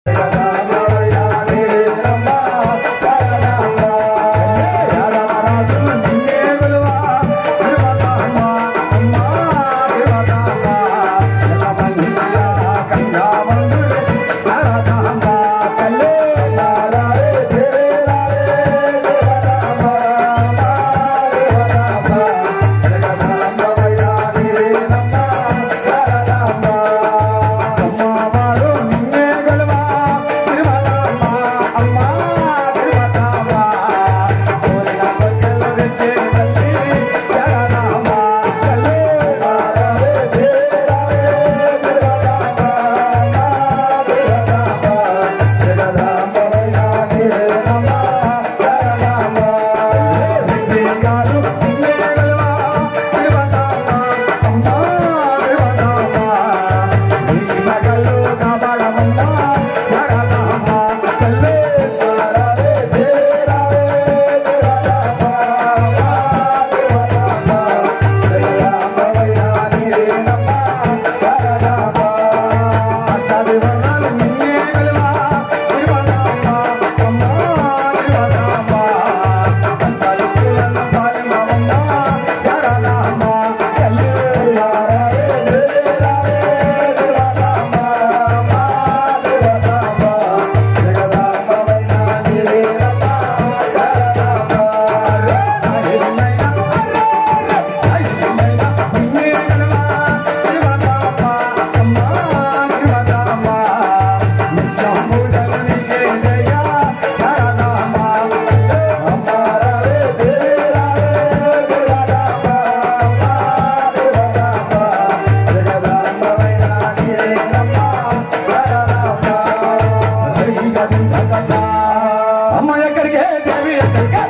అమ్మ ఎక్కడికే దేవి ఎక్కడికే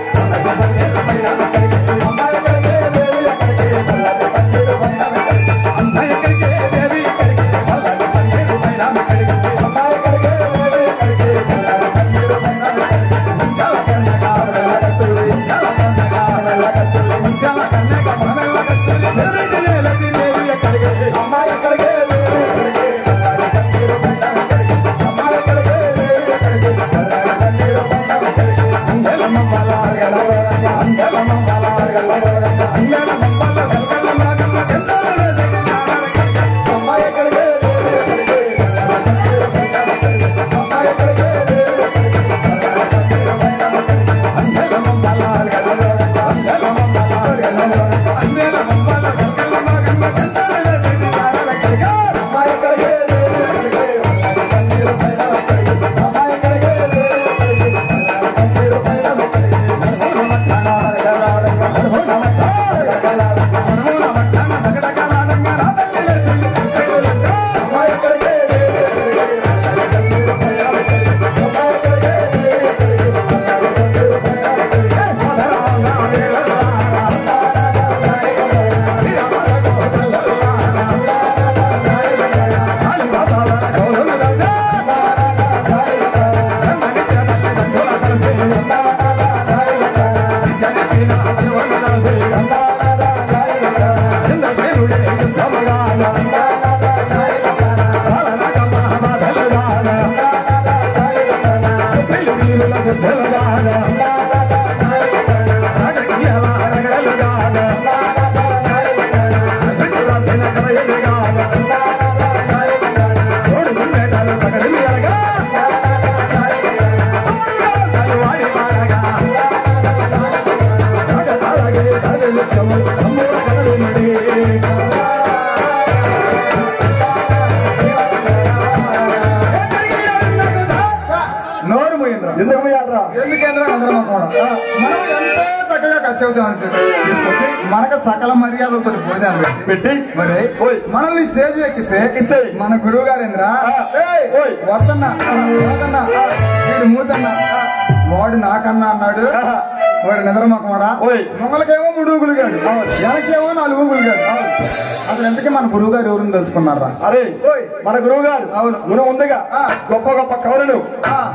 అమ్మ ఎక్కడికే దేవి ఎక్కడికే పల్లకి పన్నీరు పైన ఎక్కడికే అమ్మ ఎక్కడికే దేవి ఎక్కడికే పల్లకి పన్నీరు పైన ఎక్కడికే ముంచాల కన్నగా వెళ్ళగత్తులు ముంచాల కన్నగా వెళ్ళగత్తులు ముంచాల కన్నగా వెళ్ళగత్తులు ఎదురుకి లేలకి దేవి ఎక్కడికే అమ్మ ఎక్కడికే దేవి ఎక్కడికే పల్లకి పన్నీరు పైన ఎక్కడికే అమ్మ ఎక్కడికే దేవి ఎక్కడికే పల్లకి పన్నీరు పైన ఎక్కడికే అందెలమ్మ బలాగలవరంగ అందెలమ్మ బలాగలవరంగ అందెలమ్మ బలాగలవరంగ ఎంతలో దిగనాడెక్కడికే అమ్మ ఎక్కడికే దేవి ఎక్కడికే పల్లకి పన్నీరు పైన ఎక్కడికే అమ్మ ఎక్కడికే దేవి ఎక్కడికే పల్లకి పన్నీరు పైన ఎక్కడికే అందెలమ్మ బలాగలవరంగ అందెలమ్మ బలాగలవరంగ అందెలమ్మ బలాగలవరంగ ఎంతలో దిగనాడెక్కడికే అమ్మ ఎక్కడికే దేవి ఎక్కడికే పల్లకి పన్నీరు పైన ఎక్కడికే అమ్మ ఎక్కడికే దేవి ఎక్కడికే నోరు పోయిండ్రా ఎందుకు పోయాలరా ఎందుకేంద్రా నిద్రమా కూడా మనం ఎంతో చక్కగా ఖర్చు అవుతామని చెప్పి తీసుకొచ్చి మనకు సకల మర్యాదలతో భోజనాలు పెట్టి పెట్టి మరి ఓయ్. మనల్ని స్టేజ్ ఎక్కిస్తే ఎక్కిస్తే మన గురువు గారేంద్ర ఆ. ఓయ్. వద్దన్న వద్దన్న వీడు మూతన్న వాడు నాకన్నా అన్నాడు ఆహా. వాడు నిద్రమకమాడా ఓయ్. మొగలకేమో మూడు ఊగులు గాడు వెనకేమో నాలుగు ఊగులు గాడు అసలు ఎందుకే మన గురువు గారు ఎవరిని తెలుసుకున్నారా అరే ఓయ్. మన గురువు గారు అవును. మనం ఉందిగా ఆ. గొప్ప గొప్ప కవులను ఆ.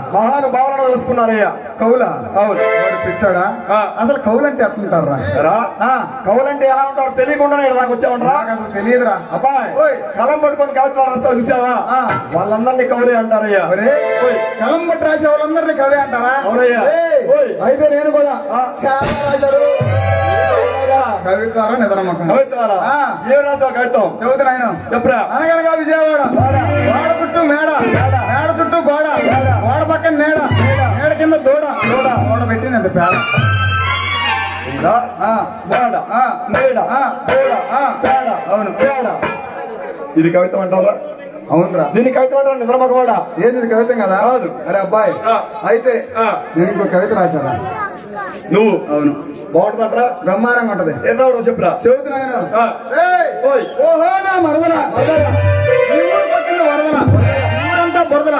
మహానుభావులను తెలుసుకున్నారయ్యా కౌల అవును వాడు పిచ్చాడా ఆ. అసలు కౌలు అంటే ఎట్లుంటారా రా ఆ. కవులంటే ఎలా ఉంటారు తెలియకుండానే ఇక్కడ దాకా వచ్చామంటరా నాకు అసలు తెలియదురా అబ్బాయి ఓయ్. కలం పట్టుకొని కవిత్వాలు రాస్తావు చూసావా ఆ. వాళ్ళందరినీ కవులే అంటారయ్యా ఒరే ఓయ్. కలం పట్టి రాసే వాళ్ళందరినీ కవే అంటారా అవునయ్యా. ఏయ్, ఓయ్. అయితే నేను కూడా ఆ. చాలా రాశారు కవితారా నిద్రమకం కవిత్వాలా ఆ. ఏం రాసావు కవిత్వం చదువుతున్నా ఆయన చెప్పురా అనగనగా విజయవాడ గోడ చుట్టూ మేడ మేడ చుట్టూ గోడ గోడ పక్కన నేడ నేడ కింద దూడ దూడ దూడ పెట్టింది అంత పేడ ఇంకా ఆ, మేడ ఆ, మేడ ఆ, మేడ ఆ, పేడ అవును. పేడ ఇది కవిత్వం అంటారా అవునురా దీన్ని కవిత్వం అంటారా నిద్రమకవాడా ఏంది ఇది కవిత కదా కాదు. అరే అబ్బాయి ఆ. అయితే ఆ. నేను ఇంకో కవిత రాశారా నువ్వు అవును బాగుంటుందంటారా బ్రహ్మాండంగా ఉంటది ఏదో చెప్పురా చెబుతున్నా ఆయన. ఆ. ఏయ్, ఓయ్. ఓహో నా మరదల ఈ ఊరికి వచ్చింది వరదల ఊరంతా బురదల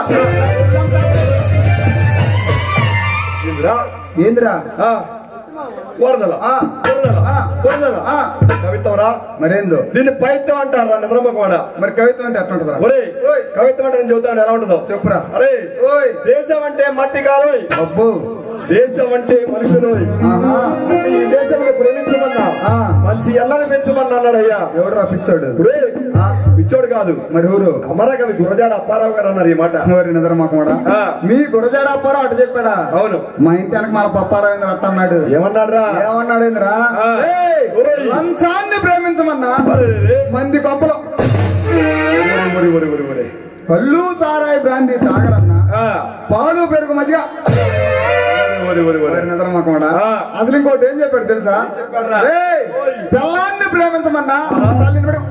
ఇందిరా ఏందిరా ఆ. వరదల ఆ. వరదల ఆ. వరదల ఆ. కవిత్వం రా మరేందో దీన్ని పైత్యం అంటారా నిద్రమకవాడా మరి కవిత్వం అంటే ఎట్లుంటదిరా ఒరే ఓయ్. కవిత్వం అంటే నేను చెబుతాను ఎలా ఉంటుందో చెప్పురా అరే ఓయ్ దేశం అంటే మట్టి కాదు అబ్బో దేశం అంటే మనుషులు ఆహా అంటే ఈ దేశంలో ప్రేమించమన్నా ఆ. మంచి ఎన్నది పెంచమన్నా అన్నాడు అయ్యా ఎవడురా పిచ్చాడు ఇప్పుడే ఆ. పిచ్చోడు కాదు మరి ఊరు అమరకవి గురజాడ అప్పారావు గారు అన్నారు ఈ మాట మరి నిద్రమకమాడా ఆ. మీ గురజాడ అప్పారావు అటు చెప్పాడా అవును మా ఇంటి వెనక మన పప్పారావేంద్ర అట్ట అన్నాడు ఏమన్నాడు రా ఏమన్నాడు ఏంద్రా ఆ. ఏయ్, ఓయ్. లంచాన్ని ప్రేమించమన్నా మంది కొంపలో కళ్ళు సారాయి బ్రాంతి తాగరన్నా పాలు పెరుగు మధ్య నిద్రమకమాడా ఆ. అసలు ఇంకోటి ఏం చెప్పాడు తెలుసా చెప్పాడురా? ఏయ్, ఓయ్. పిల్లాన్ని ప్రేమించమన్నా తల్లిని పెరుగు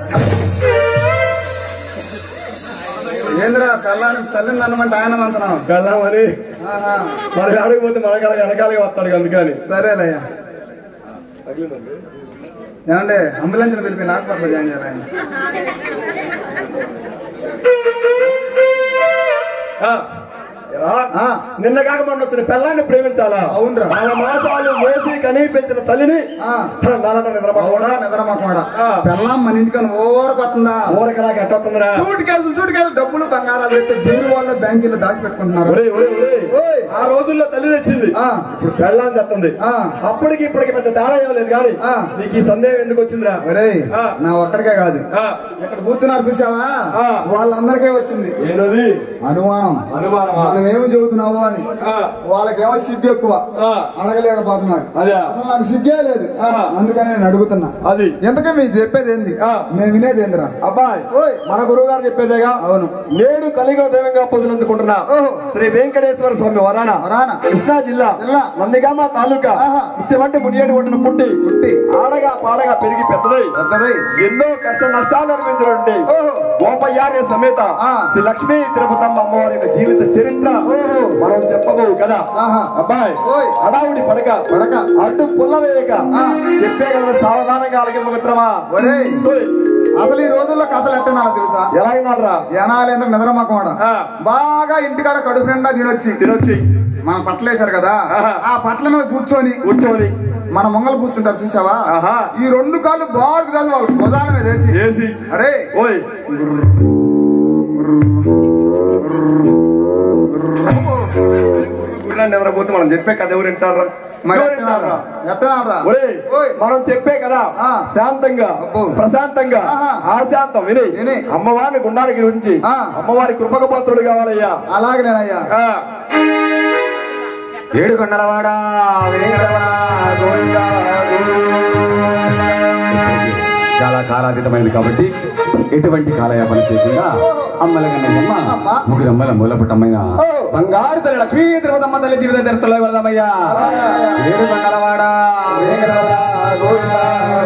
ఏంద్రా పిల్లాన్ని తల్లిని అన్నమంటే ఆయన అంటున్నావు వెళ్ళామని ఆహా. మనకి అడగపోతే మనకాల వెనకాలగా వస్తాడు అందుకని సరేలయ్యా ఏమండి అంబులెన్స్ పిలిపి హాస్పిటల్ జాయిన్ చేయాలి ఆయన. ఆ. ఏరా? ఆ, నిన్న కాక మొన్న వచ్చిన పిల్లాన్ని ప్రేమించాలా అవునురా. మన మాసాలు మోసి కనీ పెంచిన తల్లిని ఆ. నాలంట నిద్రపోవడా అవునా నిద్రమాకమాడ ఆ. పిల్లం మన ఇంటికని ఓరకొస్తుందా ఊరకరా గట్టొస్తుందిరా సూట్ కేసులు సూట్ కేసులు డబ్బులు బంగారాలు పెట్టి బీరు వాళ్ళ బ్యాంకుల్లో దాచి పెట్టుకుంటున్నారు ఒరేయ్, ఒరేయ్, ఒరేయ్. ఓయ్. ఆ రోజుల్లో తల్లి తెచ్చింది ఆ. ఇప్పుడు పెళ్ళాన్ని తెస్తుంది ఆ. అప్పటికి ఇప్పటికి పెద్ద తేడా ఇవ్వలేదు కానీ ఆ. నీకు ఈ సందేహం ఎందుకు వచ్చిందిరా ఒరేయ్ ఆ. నా ఒక్కడికే కాదు ఆ. ఇక్కడ కూర్చున్నారు చూసావా ఆ. వాళ్ళందరికీ వచ్చింది ఏనది అనుమానం అనుమానమా మనం ఏమి చెబుతున్నావు అని ఆ. వాళ్ళకేమో సిగ్గు ఎక్కువ ఆ. అడగలేకపోతున్నారు అదే అసలు నాకు సిగ్గే లేదు ఆహా. అందుకని నేను అడుగుతున్నా అది ఎంతకే మీరు చెప్పేది ఏంది ఆ. నేను వినేది ఏందిరా అబ్బాయి ఓయ్. మన గురువు గారు చెప్పేదేగా అవును నేడు కలిగో దైవంగా పొందులందుకుంటున్నా ఓహో. శ్రీ వెంకటేశ్వర స్వామి వరాన వరాన. కృష్ణా జిల్లా జిల్లా. నందిగామ తాలూకా ఆహా. ఇటువంటి మునియేడు ఒడ్డున పుట్టి పుట్టి. ఆడగా పాడగా పెరిగి పెద్దదై పెద్దదై. ఎన్నో కష్ట నష్టాలు అనుభవించినటువంటి ఓహో. గోపయ్యార్య సమేత ఆ. శ్రీ లక్ష్మీ తిరుపతమ్మ అమ్మవారి యొక్క జీవిత చరిత్ర ఓహో. మనం చెప్పబోవు కదా ఆహా. అబ్బాయి ఓయ్. అడావుడి పడక పడక. అడ్డు పుల్ల వేయక ఆ. చెప్పే కదా సావధానంగా అలగింపు మిత్రమా ఒరేయ్. ఓయ్. అసలు ఈ రోజుల్లో కథలు ఎట్టనాలో తెలుసా ఎలా విన్నారా జనాలేంద్ర నిద్రమాకమాడ ఆ. బాగా ఇంటికాడ కడుపు నిండా తినొచ్చి తినొచ్చి మన పట్లేశారు కదా ఆహా. ఆ పట్ల మీద కూర్చొని కూర్చొని మన మొంగలు కూర్చుంటారు చూసావా ఆహా. ఈ రెండు కాళ్ళు బాగు కాదు వాళ్ళు భుజాల మీద వేసి ఏసి అరే ఓయ్ ఊళ్ళో నిద్రపోతే మనం చెప్పే కథ ఎవరు వింటారా మరి ఎవరు ఎత్తనారా? వింటారా? ఎత్తనారా? ఒరేయ్, ఓయ్. మనం చెప్పే కదా ఆ. శాంతంగా అబ్బో. ప్రశాంతంగా ఆహా. ఆశాంతం విని విని. అమ్మవారిని గుండానికి గురించి ఆ. అమ్మవారి కృపక పాత్రుడు కావాలయ్యా అలాగే నేనయ్యా ఆ. ఏడు కొండలవాడా చాలా కాలాతీతమైంది కాబట్టి ఎటువంటి కాలయాపన చేయకుండా అమ్మలగన్నమ్మ అమ్మ. ముగ్గురు అమ్మల మూలపుట్టమ్మైన ఓ. బంగారు తల్లి లక్ష్మీ తిరుపతమ్మ తల్లి జీవిత చరిత్రలో వెళ్దామయ్యా ఏడు బంగారవాడ